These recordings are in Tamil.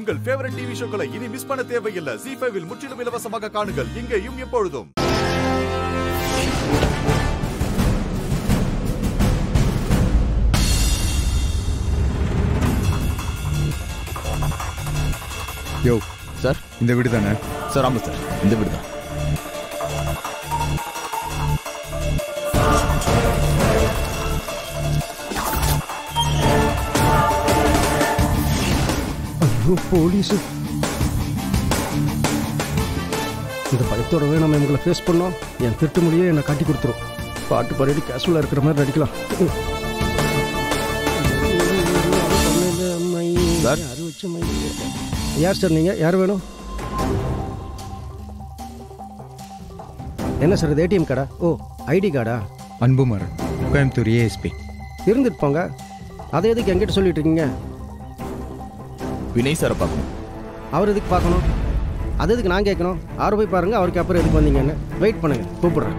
உங்கள் ஃபேவரட் டிவி ஷோக்களை இனி மிஸ் பண்ண தேவையில்லை ஜி ஃபைவில் முற்றிலும் இலவசமாக காணுங்கள் இங்கேயும் எப்பொழுதும் யோ சார் இந்த வீடு தானே சார் ஆமாம் சார் இந்த வீடு தான் ஐயோ போலீஸு இந்த பயத்தோடவே நம்ம இவங்களை ஃபேஸ் பண்ணோம் என் திட்டு மொழியே என்னை காட்டி கொடுத்துரும் பாட்டு பாடிட்டு கேஷுவலாக இருக்கிற மாதிரி நடிக்கலாம் சார். யார் சார் நீங்கள் யார் வேணும் என்ன சார் இது ஏடிஎம் கார்டா ஓ ஐடி கார்டா அன்புமாறன் கோயம்புத்தூர் ஏஎஸ்பி இருந்துட்டு போங்க அதை எதுக்கு என்கிட்ட சொல்லிட்டு இருக்கீங்க வினய் சாரை பார்க்கணும் அவர் எதுக்கு பார்க்கணும் அது எதுக்கு நான் கேட்கணும் அவரை போய் பாருங்க அவருக்கு அப்புறம் எதுக்கு வந்தீங்கன்னு வெயிட் பண்ணுங்க கூப்பிடுறேன்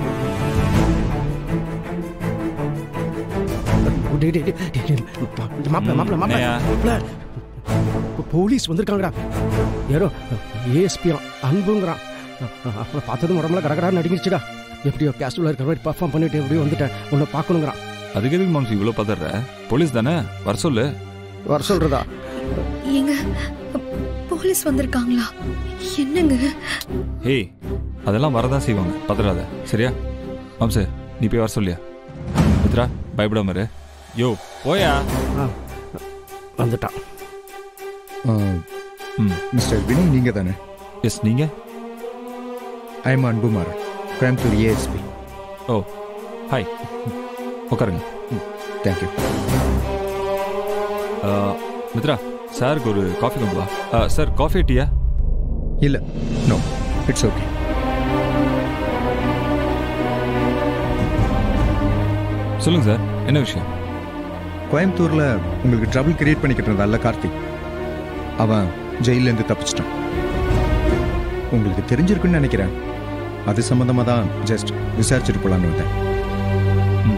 டேய், டேய், டேய், டேய், டேய், மாப்பிள மாப்பிள மாப்பிள என்னய்யா? மாப்பிள போ- போலீஸ் வந்திருக்காங்கடா யாரோ ஏஎஸ்பி அன்புங்கிறான் அவனை பார்த்ததும் உடம்புல கடகடான்னு நடுங்கிடுச்சுடா எப்படியோ கேஷுவலாக இருக்கிற மாதிரி பர்ஃபார்ம் பண்ணிட்டு எப்படியோ வந்துட்டேன் உன்னை பார்க்கணுங்கிறான் அதுக்கு எதுக்கு மாம்சி இவ்வளோ பதற போலீஸ் தானே வர சொல்லு வர சொல்றதா ஏங்க போலீஸ் வந்திருக்காங்களா என்னங்க ஹேய் அதெல்லாம் வரதான் செய்வாங்க பதறாத சரியா மாம்சு நீ போய் வர சொல்லியா மித்ரா பயப்படாம இரு யோ போயா ஆ வந்துட்டான் ம் மிஸ்டர் வினய் நீங்க தானே எஸ் நீங்க I am Anbumaran Coimbatore ASP oh hi உட்காருங்க தேங்க்யூ ஆ, மித்ரா சாருக்கு ஒரு காஃபி கொண்டு வா ஆ, சார் காஃபி டீயா இல்லை நோ இட்ஸ் ஓகே சொல்லுங்க சார் என்ன விஷயம் கோயம்புத்தூர்ல உங்களுக்கு ட்ரபிள் கிரியேட் பண்ணிக்கிட்டு இருந்தால கார்த்திக் அவன் ஜெயில இருந்து தப்பிச்சிட்டான் உங்களுக்கு தெரிஞ்சிருக்குன்னு நினைக்கிறேன் அது சம்பந்தமா தான் ஜஸ்ட் விசாரிச்சுட்டு போலான்னு வந்தேன் ம்.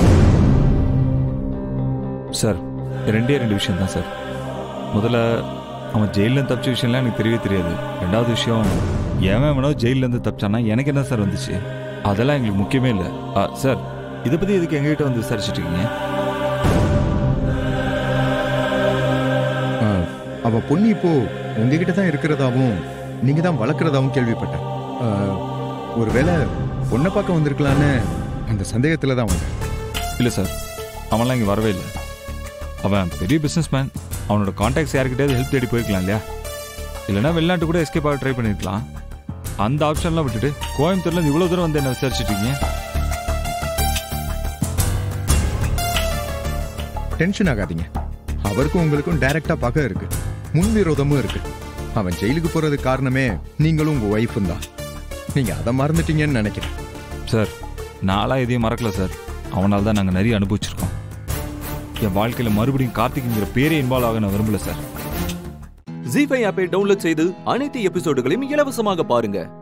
சார் ரெண்டே ரெண்டு விஷயம் தான் சார் முதல்ல அவன் ஜெயிலேருந்து தப்பிச்ச விஷயம்லாம் எனக்கு தெரியவே தெரியாது ரெண்டாவது விஷயம் எவன் எவனோ ஜெயிலேருந்து தப்பிச்சானா எனக்கு என்ன சார் வந்துச்சு அதெல்லாம் எங்களுக்கு முக்கியமே இல்லை ஆ, சார் இதை பற்றி எதுக்கு எங்ககிட்ட வந்து விசாரிச்சுட்டு இருக்கீங்க ஆ, அவ பொண்ணு இப்போ உங்ககிட்ட தான் இருக்கிறதாவும் நீங்க தான் வளர்க்குறதாவும் கேள்விப்பட்டேன் ஆ, ஒருவேளை பொண்ணை பார்க்க வந்திருக்கலான்னு அந்த சந்தேகத்துல தான் வந்தேன் இல்லை சார் அவன்லாம் இங்கே வரவே இல்லை அவன் பெரிய பிஸ்னஸ் மேன் அவனோட கான்டாக்ட்ஸ் யாருக்கிட்டயாவது ஹெல்ப் தேடி போயிருக்கலாம் இல்லையா இல்லைன்னா வெளிநாட்டு கூட எஸ்கேப் ஆக ட்ரை பண்ணியிருக்கலாம் அந்த ஆப்ஷன்லாம் விட்டுட்டு கோயம்புத்தூர்ல இவ்வளோ தூரம் வந்து என்ன விசாரிச்சுட்டு இருக்கீங்க டென்ஷன் ஆகாதீங்க அவருக்கும் உங்களுக்கும் டைரக்டா பகை இருக்கு முன்விரோதமும் இருக்கு அவன் ஜெயிலுக்கு போறது காரணமே நீங்களும் உங்க ஒய்ஃபும் தான் நீங்க அதை மறந்துட்டீங்கன்னு நினைக்கிறேன் சார் நாளாக எதையும் மறக்கல சார் அவனால தான் நாங்கள் நிறைய அனுபவிச்சிருக்கோம் என் வாழ்க்கையில் மறுபடியும் கார்த்திக்ங்கிற பேரே இன்வால்வ் ஆக நான் விரும்பல சார் ஜி ஃபைவ் ஆப்பை டவுன்லோட் செய்து அனைத்து எபிசோடுகளையும் இலவசமாக பாருங்க